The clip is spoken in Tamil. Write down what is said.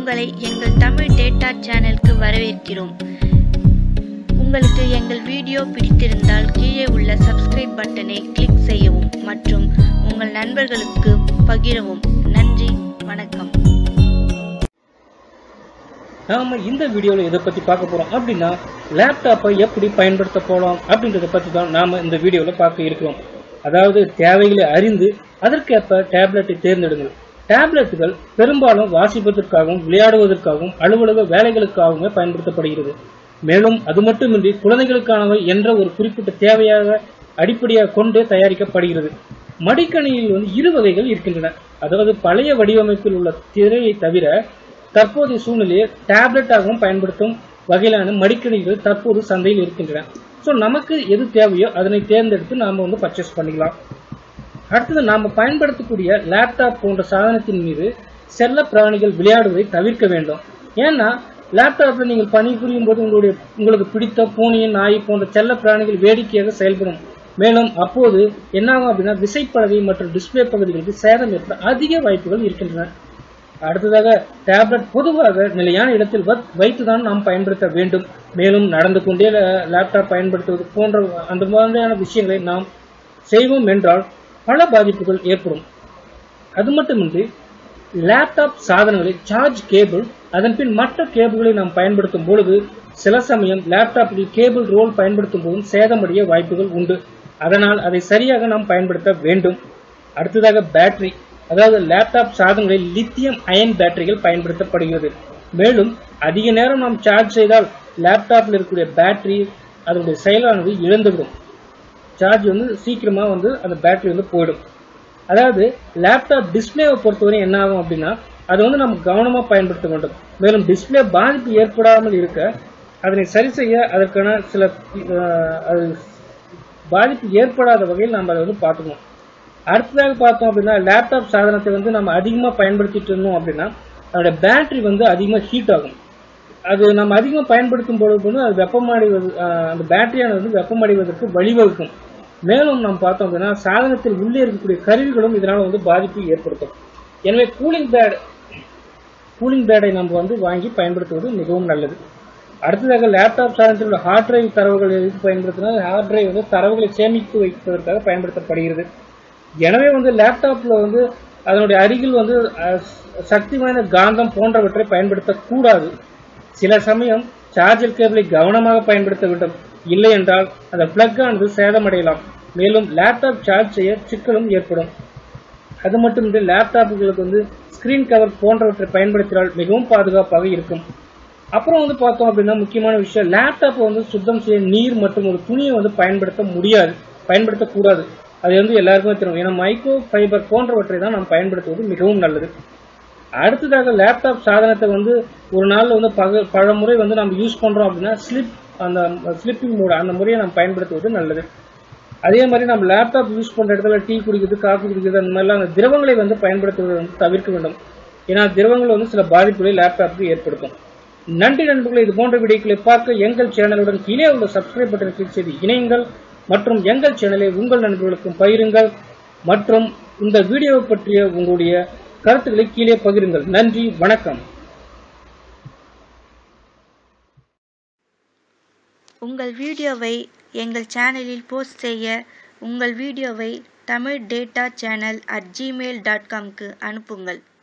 உங்களை எங்கள் தமிழ் டேட்டா சேனலுக்கு வரவேற்கிறோம் உங்களுக்கு எங்கள் வீடியோ பிடித்திருந்தால் கீழே உள்ள சப்ஸ்கிரைப் பட்டனை கிளிக் செய்யவும் மற்றும் உங்கள் நண்பர்களுக்கு பகிரவும் நன்றி வணக்கம் நாம இந்த வீடியோவில் எதை பற்றி பார்க்க போகிறோம் அப்படின்னா லேப்டாப்பை எப்படி பயன்படுத்த போகலாம் அப்படின்றத பற்றி தான் நாம் இந்த வீடியோவில் பார்க்க இருக்கிறோம் அதாவது தேவைகளை அறிந்து அதற்கேற்ப டேப்லெட்டை தேர்ந்தெடுங்கள் டேப்லெட்டுகள் பெரும்பாலும் வாசிப்பதற்காகவும் விளையாடுவதற்காகவும் அலுவலக வேலைகளுக்காகவுமே பயன்படுத்தப்படுகிறது மேலும் அது மட்டுமின்றி குழந்தைகளுக்கானவை என்ற ஒரு குறிப்பிட்ட தேவையாக அடிப்படையாக கொண்டு தயாரிக்கப்படுகிறது மடிக்கணினியில் வந்து இரு வகைகள் இருக்கின்றன அதாவது பழைய வடிவமைப்பில் உள்ள திரையை தவிர தற்போதைய சூழ்நிலையை டேப்லெட்டாகவும் பயன்படுத்தும் வகையிலான மடிக்கணினிகள் தற்போது சந்தையில் இருக்கின்றன ஸோ நமக்கு எது தேவையோ அதனை தேர்ந்தெடுத்து நாம் வந்து பர்ச்சேஸ் பண்ணிக்கலாம் அடுத்தது நாம் பயன்படுத்தக்கூடிய லேப்டாப் போன்ற சாதனத்தின் மீது செல்ல பிராணிகள் விளையாடுவதை தவிர்க்க வேண்டும் ஏன்னா லேப்டாப்பில் நீங்கள் பணிபுரியும் போது உங்களுடைய உங்களுக்கு பிடித்த பூனையின் நாய் போன்ற செல்ல பிராணிகள் வேடிக்கையாக செயல்படும் மேலும் அப்போது என்னாகும் அப்படின்னா விசைப்பலகை மற்றும் டிஸ்பிளே பகுதிகளுக்கு சேதம் ஏற்பட அதிக வாய்ப்புகள் இருக்கின்றன அடுத்ததாக டேப்லெட் பொதுவாக நிலையான இடத்தில் வைத்துதான் நாம் பயன்படுத்த வேண்டும் மேலும் நடந்து கொண்டே லேப்டாப் பயன்படுத்துவது போன்ற அந்த மாதிரியான விஷயங்களை நாம் செய்வோம் என்றால் பல பாதிப்புகள் ஏற்படும் அது மட்டுமின்றி லேப்டாப் சாதனங்களில் சார்ஜ் கேபிள் அதன் பின் மற்ற கேபிள்களை நாம் பயன்படுத்தும் பொழுது சில சமயம் லேப்டாப்பில் கேபிள் ரோல் பயன்படுத்தும் போதும் சேதமடைய வாய்ப்புகள் உண்டு அதனால் அதை சரியாக நாம் பயன்படுத்த வேண்டும் அடுத்ததாக பேட்டரி அதாவது லேப்டாப் சாதனங்களில் லித்தியம் அயன் பேட்டரிகள் பயன்படுத்தப்படுகிறது மேலும் அதிக நேரம் நாம் சார்ஜ் செய்தால் லேப்டாப்பில் இருக்கக்கூடிய பேட்டரி அதனுடைய செயலானது இழந்துவிடும் சார்ஜ் வந்து சீக்கிரமா வந்து அந்த பேட்டரி வந்து போயிடும் அதாவது லேப்டாப் டிஸ்பிளேவை பொறுத்தவரை என்ன ஆகும் அப்படின்னா அதை வந்து நம்ம கவனமாக பயன்படுத்த வேண்டும் மேலும் டிஸ்பிளே பாதிப்பு ஏற்படாமல் இருக்க அதனை சரி செய்ய அதற்கான சில அது பாதிப்பு ஏற்படாத வகையில் நம்ம அதை வந்து பார்த்துக்கணும் அடுத்ததாக பார்த்தோம் அப்படின்னா லேப்டாப் சாதனத்தை வந்து நம்ம அதிகமாக பயன்படுத்திட்டு இருந்தோம் அப்படின்னா அதோட பேட்டரி வந்து அதிகமாக ஹீட் ஆகும் அது நம்ம அதிகமாக பயன்படுத்தும் பொழுது வந்து அது வெப்பமடைவது அந்த பேட்டரியானது வந்து வெப்பமடைவதற்கு வழிவகுக்கும் மேலும் நாம் பார்த்தோம் அப்படின்னா சாதனத்தில் உள்ளே இருக்கக்கூடிய கருவிகளும் இதனால் வந்து பாதிப்பு ஏற்படுத்தும் எனவே கூலிங் பேட் கூலிங் பேடை நம்ம வந்து வாங்கி பயன்படுத்துவது மிகவும் நல்லது அடுத்ததாக லேப்டாப் சாதனத்தில் உள்ள ஹார்ட் டிரைவ் தரவுகள் எதுக்கு பயன்படுத்தினா ஹார்ட் டிரைவ் வந்து தரவுகளை சேமித்து வைப்பதற்காக பயன்படுத்தப்படுகிறது எனவே வந்து லேப்டாப்பில் வந்து அதனுடைய அருகில் வந்து சக்தி வாய்ந்த காந்தம் போன்றவற்றை பயன்படுத்தக்கூடாது சில சமயம் சார்ஜர் கேபிளை கவனமாக பயன்படுத்த வேண்டும் இல்லை என்றால் அந்த பிளக் ஆனது சேதமடையலாம் மேலும் லேப்டாப் சார்ஜ் செய்ய சிக்கலும் ஏற்படும் அது மட்டுமின்றி லேப்டாப்புகளுக்கு வந்து ஸ்கிரீன் கவர் போன்றவற்றை பயன்படுத்தினால் மிகவும் பாதுகாப்பாக இருக்கும் அப்புறம் வந்து பார்த்தோம் அப்படின்னா முக்கியமான விஷயம் லேப்டாப்பை வந்து சுத்தம் செய்ய நீர் மற்றும் ஒரு துணியை வந்து பயன்படுத்த முடியாது பயன்படுத்தக்கூடாது அது வந்து எல்லாருக்குமே தெரியும் ஏன்னா மைக்ரோ ஃபைபர் போன்றவற்றை தான் நாம் பயன்படுத்துவது மிகவும் நல்லது அடுத்ததாக லேப்டாப் சாதனத்தை வந்து ஒரு நாளில் வந்து பக பல முறை வந்து நம்ம யூஸ் பண்ணுறோம் அப்படின்னா ஸ்லிப் அந்த ஸ்லிப்பிங் மோட் அந்த முறையை நம்ம பயன்படுத்துவது நல்லது அதே மாதிரி நம்ம லேப்டாப் யூஸ் பண்ணுற இடத்துல டீ குடிக்கிறது காஃபி குடிக்கிறது அந்த மாதிரிலாம் அந்த திரவங்களை வந்து பயன்படுத்துவதை வந்து தவிர்க்க வேண்டும் ஏன்னா திரவங்கள் வந்து சில பாதிப்புகளை லேப்டாப்புக்கு ஏற்படுத்தும் நன்றி நண்பர்களை இது போன்ற வீடியோக்களை பார்க்க எங்கள் சேனலுடன் கீழே உள்ள சப்ஸ்கிரைப் பட்டனை கிளிக் செய்து இணையுங்கள் மற்றும் எங்கள் சேனலை உங்கள் நண்பர்களுக்கும் பகிருங்கள் மற்றும் இந்த வீடியோவை பற்றிய உங்களுடைய கருத்துக்களை கீழே பகிருங்கள் நன்றி வணக்கம் உங்கள் வீடியோவை எங்கள் சேனலில் போஸ்ட் செய்ய உங்கள் வீடியோவை Tamil data channel at Gmail dot காம்க்கு அனுப்புங்கள்